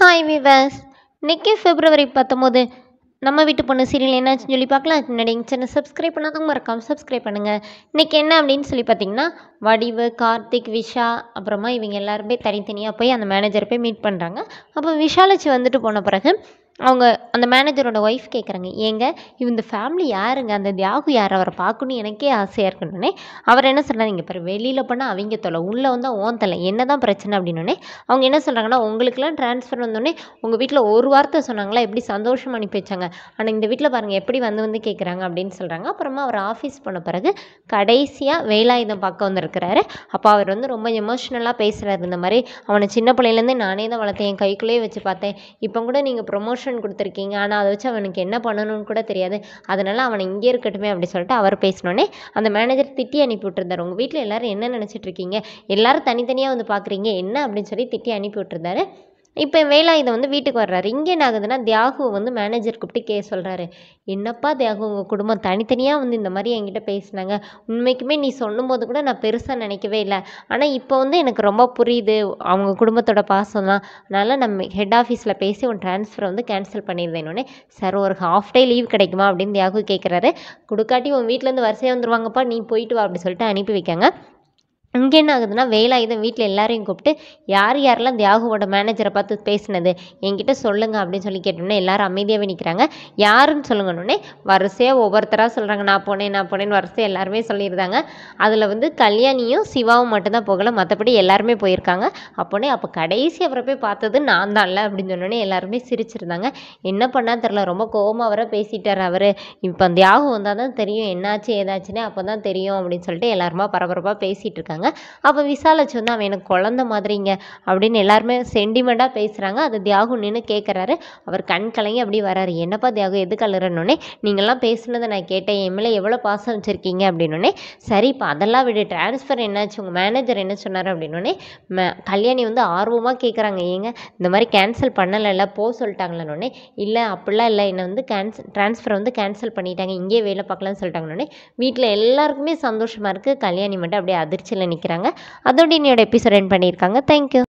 hi விவஸ் இன்னைக்கு பிப்ரவரி பத்தொம்போது நம்ம வீட்டு பொண்ணு சீரியல் என்னாச்சுன்னு சொல்லி பார்க்கலாம் அதுக்கு முன்னாடி எங்கள் சேனல் சப்ஸ்கிரைப் பண்ணாதவங்க மறக்காம சப்ஸ்கிரைப் பண்ணுங்கள் இன்றைக்கி என்ன அப்படின்னு சொல்லி பார்த்தீங்கன்னா வடிவு கார்த்திக் விஷா அப்புறமா இவங்க எல்லாருமே தனித்தனியாக போய் அந்த மேனேஜரை போய் மீட் பண்ணுறாங்க அப்போ விஷாலட்சி வந்துட்டு போன பிறகு அவங்க அந்த மேனேஜரோட ஒய்ஃப் கேட்குறாங்க ஏங்க இந்த ஃபேமிலி யாருங்க அந்த தியாகு யார் அவரை பார்க்கணும் எனக்கே ஆசையாக இருக்கணுன்னே அவர் என்ன சொல்கிறாங்க இங்கே பாரு வெளியில் போனால் அவங்க தொலை உள்ளே வந்தால் ஓன் தலை என்ன தான் பிரச்சனை அப்படின்னோடனே அவங்க என்ன சொல்கிறாங்கன்னா உங்களுக்குலாம் ட்ரான்ஸ்ஃபர் வந்தோடனே உங்கள் வீட்டில் ஒரு வார்த்தை சொன்னாங்களா எப்படி சந்தோஷம் அனுப்பி வச்சாங்க ஆனால் இந்த வீட்டில் பாருங்கள் எப்படி வந்து வந்து கேட்குறாங்க அப்படின்னு சொல்கிறாங்க அப்புறமா அவர் ஆஃபீஸ் போன பிறகு கடைசியாக வேலாயுதம் பார்க்க வந்திருக்கிறாரு அப்போ அவர் வந்து ரொம்ப எமோஷ்னலாக பேசுகிறாரு இந்த மாதிரி அவனை சின்ன பிள்ளையிலேருந்தே நானே தான் வளர்த்தேன் என் கைக்குள்ளேயே வச்சு பார்த்தேன் இப்போ கூட நீங்கள் ப்ரொமோஷன் கொடுத்துருக்கீங்க ஆனால் அதை வச்சு அவனுக்கு என்ன பண்ணணும்னு கூட தெரியாது அதனால் அவனை இங்கே இருக்கட்டுமே அப்படி சொல்லிட்டு அவர் பேசினோடனே அந்த மேனேஜர் திட்டி அனுப்பி விட்டுருந்தாரு உங்கள் வீட்டில் எல்லாரும் என்ன நினச்சிட்டு இருக்கீங்க எல்லாரும் தனித்தனியாக வந்து பார்க்குறீங்க என்ன அப்படின்னு சொல்லி திட்டி அனுப்பி விட்டுருந்தாரு இப்போ வேலாயுதம் வந்து வீட்டுக்கு வர்றாரு இங்கே என்ன ஆகுதுன்னா தியாகுவை வந்து மேனேஜர் கூப்பிட்டு கே சொல்கிறாரு என்னப்பா தியாகு உங்கள் குடும்பம் தனித்தனியாக வந்து இந்த மாதிரி என்கிட்ட பேசினாங்க உண்மைக்குமே நீ சொல்லும்போது கூட நான் பெருசாக நினைக்கவே இல்லை ஆனால் இப்போ வந்து எனக்கு ரொம்ப புரியுது அவங்க குடும்பத்தோட பாசம்லாம் அதனால் நம்ம ஹெட் ஆஃபீஸில் பேசி உன் ட்ரான்ஸ்ஃபரை வந்து கேன்சல் பண்ணியிருந்தேனோடனே சார் ஒரு ஹாஃப் டே லீவ் கிடைக்குமா அப்படின்னு தியாகு கேட்குறாரு கொடுக்காட்டி உன் வீட்டிலேருந்து வரிசையாக வந்துருவாங்கப்பா நீ போயிட்டு வா அப்படி சொல்லிட்டு அனுப்பி வைக்காங்க இங்கே என்ன ஆகுதுன்னா வேலாயுதம் வீட்டில் எல்லாரையும் கூப்பிட்டு யார் யாரெல்லாம் தியாகுவோட மேனேஜரை பார்த்து பேசினது என்கிட்ட சொல்லுங்க அப்படின்னு சொல்லி கேட்டோன்னே எல்லாரும் அமைதியாகவே நிற்கிறாங்க யாருன்னு சொல்லுங்கன்னொடனே வரிசையாக ஒவ்வொருத்தராக சொல்கிறாங்க நான் போனேன் நான் போனேன்னு வரிசையாக எல்லாருமே சொல்லியிருந்தாங்க அதில் வந்து கல்யாணியும் சிவாவும் மட்டும்தான் போகலை மற்றபடி எல்லாருமே போயிருக்காங்க அப்போனே அப்போ கடைசி அவரை போய் பார்த்தது நான் தான்ல அப்படின்னு சொன்னோடனே எல்லாருமே சிரிச்சிருந்தாங்க என்ன பண்ணா தெரில ரொம்ப கோவமாக வர பேசிட்டார் அவர் இப்போ தியாகு வந்தால் தான் தெரியும் என்னாச்சு ஏதாச்சுன்னே அப்போ தான் தெரியும் அப்படின்னு சொல்லிட்டு எல்லாருமா பரபரப்பாக பேசிகிட்டு இருக்காங்க அப்போ விசாலட்சி வந்து அவன் எனக்கு குழந்த மாதிரிங்க அப்படின்னு எல்லாருமே சென்டிமெண்ட்டாக பேசுகிறாங்க அது தியாகு நின்று கேட்குறாரு அவர் கண் கலங்கி அப்படி வராரு என்னப்பா தியாகு எது கலரனோடனே நீங்கள்லாம் பேசுனதை நான் கேட்டேன் என் மேலே எவ்வளோ பாசம் வச்சுருக்கீங்க அப்படின்னோடனே சரிப்பா அதெல்லாம் விடு ட்ரான்ஸ்ஃபர் என்னாச்சு உங்கள் மேனேஜர் என்ன சொன்னார் அப்படின்னோடனே மே கல்யாணி வந்து ஆர்வமாக கேட்குறாங்க ஏங்க இந்த மாதிரி கேன்சல் பண்ணலைல்ல போக சொல்லிட்டாங்களே இல்லை அப்படிலாம் இல்லை என்னை வந்து கேன்சல் ட்ரான்ஸ்ஃபர் வந்து கேன்சல் பண்ணிட்டாங்க இங்கேயே வேலை பார்க்கலான்னு சொல்லிட்டாங்கன்னொடனே வீட்டில் எல்லாருக்குமே சந்தோஷமாக இருக்குது கல்யாணி மட்டும் அப்படியே அதிர்ச்சியில் நிற்கிறாங்க அதோட என்னோட எபிசோட் என் பண்ணியிருக்காங்க தேங்க்யூ